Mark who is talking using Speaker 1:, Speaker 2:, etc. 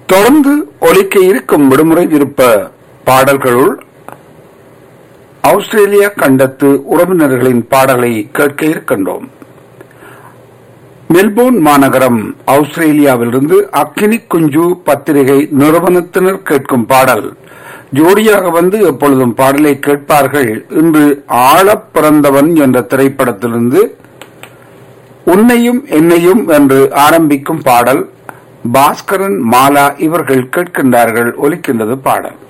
Speaker 1: தொடர்ந்து ஒலிக்க இருக்கும் விடுமுறை விருப்ப பாடல்களுள் ஆஸ்திரேலியா கண்டத்து உறவினர்களின் பாடலை கேட்க இருக்கின்றோம் மெல்போர்ன் மாநகரம் ஆஸ்திரேலியாவிலிருந்து அக்கினி குஞ்சு பத்திரிகை நிறுவனத்தினர் கேட்கும் பாடல் ஜோடியாக வந்து எப்பொழுதும் பாடலை கேட்பார்கள் இன்று ஆழப் பிறந்தவன் என்ற திரைப்படத்திலிருந்து உன்னையும் என்னையும் என்று ஆரம்பிக்கும் பாடல் பாஸ்கரன் மாலா இவர்கள் கேட்கின்றார்கள் ஒலிக்கின்றது பாடல்